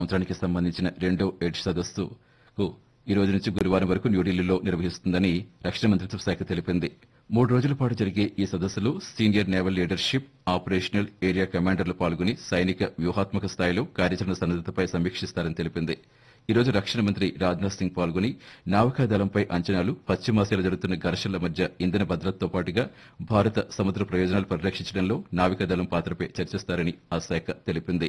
సంవత్సరానికి సంబంధించిన రెండో ఎడ్జ్ సదస్సుకు ఈ రోజు నుంచి గురువారం వరకు న్యూఢిల్లీలో నిర్వహిస్తుందని రక్షణ మంత్రిత్వ శాఖ తెలిపింది మూడు రోజుల పాటు జరిగే ఈ సదస్సులో senior naval leadership operational area కమాండర్లు పాల్గొని సైనిక వ్యూహాత్మక స్థాయిలో కార్యాచరణ సన్నద్దతపై సమీక్షిస్తారని తెలిపింది ఈ రోజు రక్షణ మంత్రి రాజ్నాథ్ సింగ్ పాల్గొని నావికాదళంపై అంచనాలు పశ్చిమాసియాలో జరుగుతున్న ఘర్షణల మధ్య ఇంధన భద్రతతో పాటుగా భారత సముద్ర ప్రయోజనాలు పరిరక్షించడంలో నావికాదళం పాత్రపై చర్చిస్తారని ఆ శాఖ తెలిపింది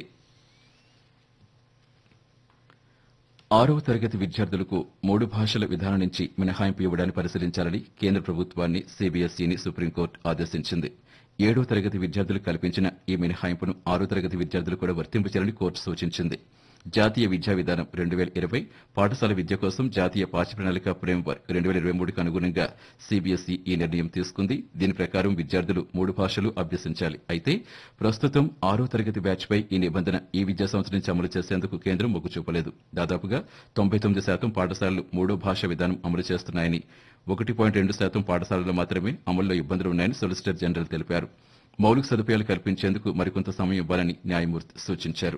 ఆరవ తరగతి విద్యార్థులకు మూడు భాషల విధానం నుంచి మినహాయింపు ఇవ్వడాన్ని పరిశీలించాలని కేంద్ర ప్రభుత్వాన్ని సీబీఎస్ఈని సుప్రీంకోర్టు ఆదేశించింది ఏడవ తరగతి విద్యార్థులు కల్పించిన ఈ మినహాయింపును ఆరో తరగతి విద్యార్థులు కూడా వర్తింపచేయాలని కోర్టు సూచించింది జాతీయ విద్యా విధానం రెండు వేల ఇరవై పాఠశాల విద్య కోసం జాతీయ పాఠ్య ప్రణాళిక ఫ్రేమ్వర్క్ రెండు వేల ఇరవై మూడుకు అనుగుణంగా సీబీఎస్ఈ ఈ నిర్ణయం తీసుకుంది దీని ప్రకారం విద్యార్థులు మూడు భాషలు అభ్యసించాలి అయితే ప్రస్తుతం ఆరో తరగతి బ్యాచ్పై ఈ నిబంధన ఈ విద్యా సంవత్సరం నుంచి అమలు చేసేందుకు కేంద్రం మొగ్గు చూపలేదు దాదాపుగా తొంభై తొమ్మిది శాతం పాఠశాలలు మూడో భాష విధానం అమలు చేస్తున్నాయని ఒకటి పాయింట్ రెండు శాతం పాఠశాలల్లో మాత్రమే అమల్లో ఇబ్బందులు ఉన్నాయని సొలిసిటర్ జనరల్ తెలిపారు మౌలిక సదుపాయాలు కల్పించేందుకు మరికొంత సమయం ఇవ్వాలని న్యాయమూర్తి సూచించారు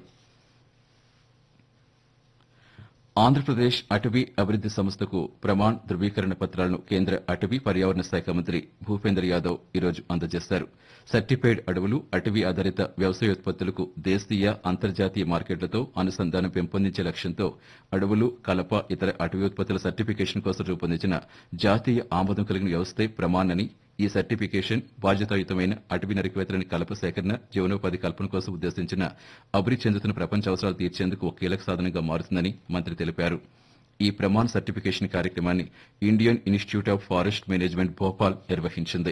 ఆంధ్రప్రదేశ్ అటవీ అభివృద్ది సంస్థకు ప్రమాణ్ ధృవీకరణ పత్రాలను కేంద్ర అటవీ పర్యావరణ శాఖ మంత్రి భూపేందర్ యాదవ్ ఈరోజు అందజేశారు సర్టిఫైడ్ అడవులు అటవీ ఆధారిత వ్యవసాయోత్పత్తులకు దేశీయ అంతర్జాతీయ మార్కెట్లతో అనుసంధానం పెంపొందించే లక్ష్యంతో అడవులు కలప ఇతర అటవీ ఉత్పత్తుల సర్టిఫికేషన్ కోసం రూపొందించిన జాతీయ ఆమోదం కలిగిన వ్యవస్థే ప్రమాణ్ అని ఈ సర్టిఫికేషన్ బాధ్యతాయుతమైన అటవీ నరికివేతలని కలప సేకరణ జీవనోపాధి కల్పన కోసం ఉద్దేశించిన అభివృద్ధి చెందుతున్న ప్రపంచ అవసరాలు తీర్చేందుకు ఒక కీలక సాధనంగా మారుతుందని మంత్రి తెలిపారు ఈ ప్రమాణ్ సర్టిఫికేషన్ కార్యక్రమాన్ని Indian institute of forest management Bhopal నిర్వహించింది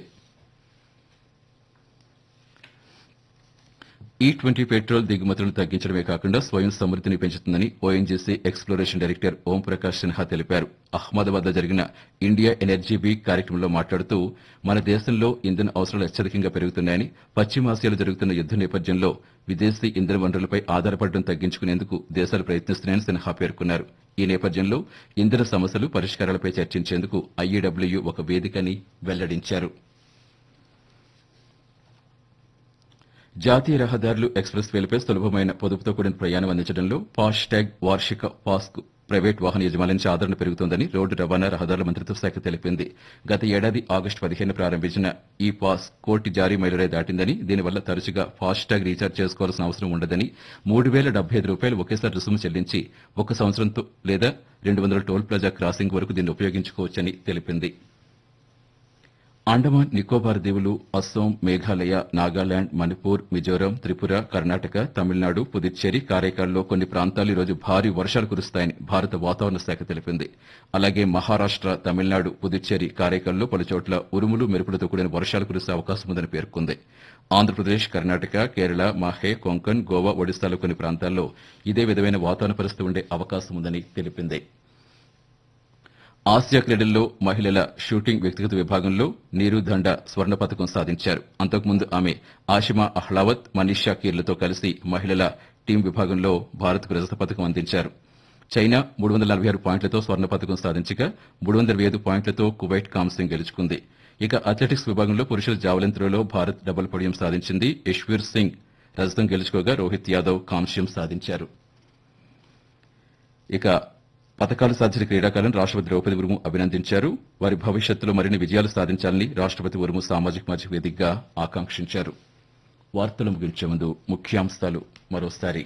ఈ ట్వంటీ పెట్రోల్ దిగుమతులను తగ్గించడమే కాకుండా స్వయం సమృద్ధిని పెంచుతుందని ONGC exploration director Om Prakash Sinha తెలిపారు అహ్మదాబాద్ లో జరిగిన ఇండియా ఎనర్జీ వీక్ కార్యక్రమంలో మాట్లాడుతూ మన దేశంలో ఇంధన అవసరాలు అత్యధికంగా పెరుగుతున్నాయని పశ్చిమాసియాలో జరుగుతున్న యుద్ద నేపథ్యంలో విదేశీ ఇంధన వనరులపై ఆధారపడడం తగ్గించుకునేందుకు దేశాలు ప్రయత్నిస్తున్నాయని సిన్హా పేర్కొన్నారు ఈ నేపథ్యంలో ఇంధన సమస్యలు పరిష్కారాలపై చర్చించేందుకు ఐఈడబ్ల్యూ ఒక వేదికని వెల్లడించారు జాతీయ రహదారులు ఎక్స్ప్రెస్ వేలపై సులభమైన పొదుపుతో కూడిన ప్రయాణం అందించడంలో ఫాస్ట్ ట్యాగ్ వార్షిక పాస్ కు ప్రైవేట్ వాహన యజమానుల నుంచి ఆదరణ పెరుగుతోందని రోడ్డు రవాణా రహదారుల మంత్రిత్వ శాఖ తెలిపింది గత ఏడాది ఆగస్టు పదిహేను ప్రారంభించిన ఈ పాస్ కోటి జారీ మైలురాయి దాటిందని దీనివల్ల తరచుగా ఫాస్ట్ ట్యాగ్ రీఛార్జ్ చేసుకోవాల్సిన అవసరం ఉండదని మూడు వేల డెబ్బై ఐదు రూపాయలు ఒకేసారి రుసుము చెల్లించి ఒక సంవత్సరంతో లేదా రెండు వందల టోల్ ప్లాజా క్రాసింగ్ వరకు దీన్ని ఉపయోగించుకోవచ్చని తెలిపింది అండమాన్ నికోబార్ దీవులు అస్సోం మేఘాలయ నాగాలాండ్ మణిపూర్ మిజోరాం త్రిపుర కర్ణాటక తమిళనాడు పుదుచ్చేరి కారైకాల్లో కొన్ని ప్రాంతాలు ఈరోజు భారీ వర్షాలు కురుస్తాయని భారత వాతావరణ శాఖ తెలిపింది అలాగే మహారాష్ట తమిళనాడు పుదుచ్చేరి కారైకాల్లో పలుచోట్ల ఉరుములు మెరుపులతో కూడిన వర్షాలు కురిసే అవకాశం ఉందని పేర్కొంది ఆంధ్రప్రదేశ్ కర్ణాటక కేరళ మాహే కొంకణ్ గోవా ఒడిశాలో కొన్ని ప్రాంతాల్లో ఇదే విధమైన వాతావరణ పరిస్థితి ఉండే అవకాశం ఉందని తెలిపింది ఆసియా క్రీడల్లో మహిళల షూటింగ్ వ్యక్తిగత విభాగంలో నీరు దండ స్వర్ణ పథకం సాధించారు అంతకుముందు ఆమె ఆషిమా అహ్లావత్ మనీషా కీర్లతో కలిసి మహిళల టీం విభాగంలో భారత్కు రజత పథకం అందించారు చైనా మూడు వందల నలభై ఆరు పాయింట్లతో స్వర్ణ పథకం సాధించగా మూడు వందల ఐదు పాయింట్లతో కువైట్ కాంస్యం గెలుచుకుంది ఇక అథ్లెటిక్స్ విభాగంలో పురుషుల జావలిన్ త్రోలో భారత్ డబుల్ పొడియం సాధించింది యశ్వీర్ సింగ్ రజతం గెలుచుకోగా రోహిత్ యాదవ్ కాంస్యం సాధించారు ఇక పథకాలు సాధించిన క్రీడాకారులను రాష్ట్రపతి ద్రౌపది ముర్ము అభినందించారు వారి భవిష్యత్తులో మరిన్ని విజయాలు సాధించాలని రాష్ట్రపతి ముర్ము సామాజిక మాధ్యమ వేదికగా ఆకాంక్షించారు వార్తలు ముగించే ముందు ముఖ్యాంశాలు మరోసారి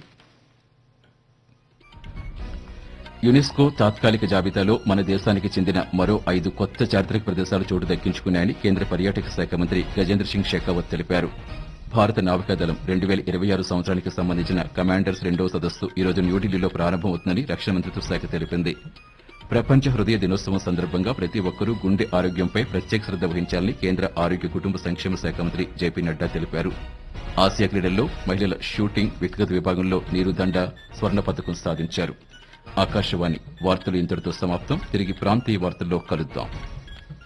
యునెస్కో తాత్కాలిక జాబితాలో మన దేశానికి చెందిన మరో ఐదు కొత్త చారిత్రక ప్రదేశాలు చోటు దక్కించుకున్నాయని కేంద్ర పర్యాటక శాఖ మంత్రి గజేంద్ర సింగ్ షెకావత్ తెలిపారు భారత నావికాదళం రెండు వేల ఇరవై ఆరు సంవత్సరానికి సంబంధించిన కమాండర్స్ రెండవ సదస్సు ఈ రోజు న్యూఢిల్లీలో ప్రారంభమవుతుందని రక్షణ మంత్రిత్వ శాఖ తెలిపింది ప్రపంచ హృదయ దినోత్సవం సందర్భంగా ప్రతి ఒక్కరూ గుండె ఆరోగ్యంపై ప్రత్యేక శ్రద్ధ వహించాలని కేంద్ర ఆరోగ్య కుటుంబ సంక్షేమ శాఖ మంత్రి జేపీ నడ్డా తెలిపారు ఆసియా క్రీడల్లో మహిళల షూటింగ్ వ్యక్తిగత విభాగంలో నీరుదండ స్వర్ణ పథకం సాధించారు ఆకాశవాణి వార్తలు ఇంతటితో సమాప్తం తిరిగి ప్రాంతీయ వార్తల్లో కలుద్దాం